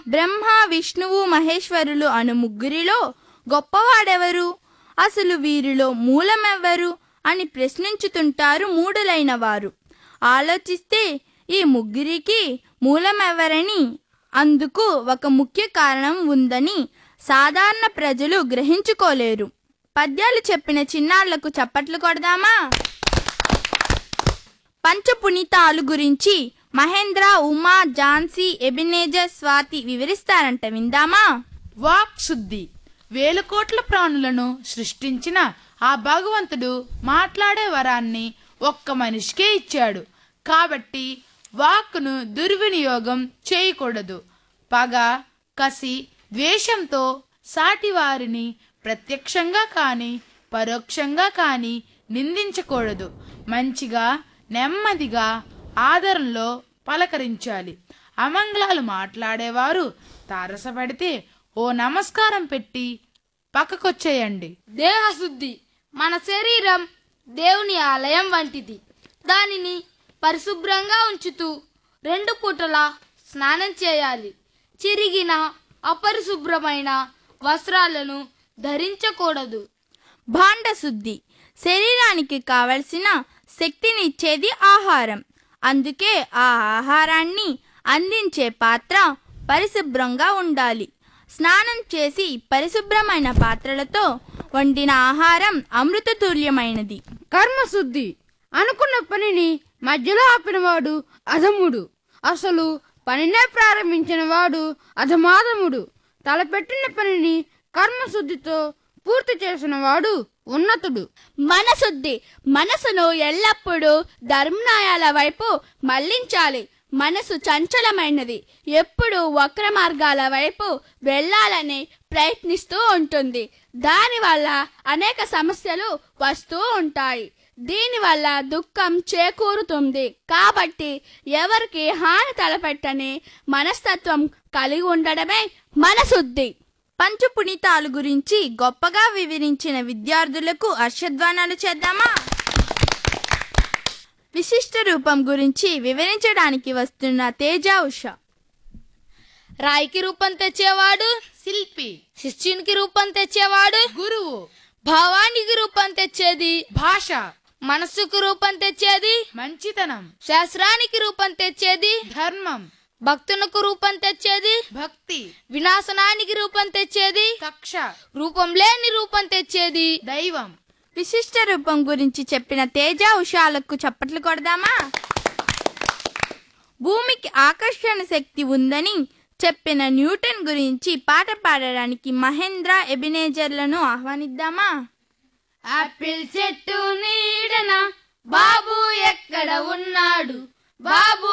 బ్రహ్మ విష్ణువు మహేశ్వరులు అను ముగ్గురిలో గొప్పవాడెవరు అసలు వీరిలో మూలమెవ్వరు అని ప్రశ్నించుతుంటారు మూడులైన వారు ఆలోచిస్తే ఈ ముగ్గురికి మూలమెవరని అందుకు ఒక ముఖ్య కారణం ఉందని సాధారణ ప్రజలు గ్రహించుకోలేరు పద్యాలు చెప్పిన చిన్నాళ్లకు చప్పట్లు కొడదామా పంచపునీతాలు గురించి మహేంద్ర ఉమా ఝాన్సీ ఎబినేజర్ స్వాతి వివరిస్తారంట విందామా వాక్ శుద్ధి వేల కోట్ల ప్రాణులను సృష్టించిన ఆ భగవంతుడు మాట్లాడే వరాన్ని ఒక్క మనిషికే ఇచ్చాడు కాబట్టి వాక్కును దుర్వినియోగం చేయకూడదు పగ కసి ద్వేషంతో సాటివారిని ప్రత్యక్షంగా కానీ పరోక్షంగా కానీ నిందించకూడదు మంచిగా నెమ్మదిగా ఆదరణలో పలకరించాలి అమంగళాలు మాట్లాడేవారు తారసపడితే ఓ నమస్కారం పెట్టి పక్కకొచ్చేయండి దేహశుద్ధి మన శరీరం దేవుని ఆలయం వంటిది దానిని పరిశుభ్రంగా ఉంచుతూ రెండు పూటలా స్నానం చేయాలి చిరిగిన అపరిశుభ్రమైన వస్త్రాలను ధరించకూడదు భాండ శుద్ధి శరీరానికి కావలసిన శక్తిని ఇచ్చేది ఆహారం అందుకే ఆ ఆహారాన్ని అందించే పాత్ర పరిశుభ్రంగా ఉండాలి స్నానం చేసి పరిశుభ్రమైన పాత్రలతో వండిన ఆహారం అమృతతుల్యమైనది కర్మశుద్ధి అనుకున్న పనిని మధ్యలో ఆపినవాడు అధముడు అసలు పనినే ప్రారంభించిన వాడు అధమాధముడు తలపెట్టిన పనిని కర్మశుద్ధితో పూర్తి చేసిన వాడు ఉన్నతుడు మనశుద్ధి మనసును ఎల్లప్పుడూ ధర్మన్యాయాల వైపు మళ్లించాలి మనసు చంచలమైనది ఎప్పుడు వక్ర మార్గాల వైపు వెళ్ళాలని ప్రయత్నిస్తూ ఉంటుంది దానివల్ల అనేక సమస్యలు వస్తూ ఉంటాయి దీనివల్ల దుఃఖం చేకూరుతుంది కాబట్టి ఎవరికి హాని తలపెట్టని మనస్తత్వం కలిగి ఉండడమే మనశుద్ధి పంచపునీతాలు గురించి గొప్పగా వివరించిన విద్యార్థులకు హర్షధ్వానాలు చేద్దామా విశిష్ట రూపం గురించి వివరించడానికి వస్తున్న తేజ ఉష రాయికి రూపం తెచ్చేవాడు శిల్పి శిష్యునికి రూపం తెచ్చేవాడు గురువు భావానికి రూపం తెచ్చేది భాష మనస్సుకు రూపం తెచ్చేది మంచితనం శాస్త్రానికి రూపం తెచ్చేది ధర్మం భక్తునకు రూపం తెచ్చేది భక్తి వినాశనానికి రూపం తెచ్చేది కక్ష రూపం లేని రూపం తెచ్చేది దైవం విశిష్ట రూపం గురించి చెప్పిన తేజ ఉషాలకు చప్పట్లు కొడదామా భూమికి ఆకర్షణ శక్తి ఉందని చెప్పిన న్యూటన్ గురించి పాట పాడడానికి మహేంద్ర ఎబినేజర్లను ఆహ్వానిద్దామా ఆపిల్ చెట్టు నీడన బాబు ఎక్కడ ఉన్నాడు బాబు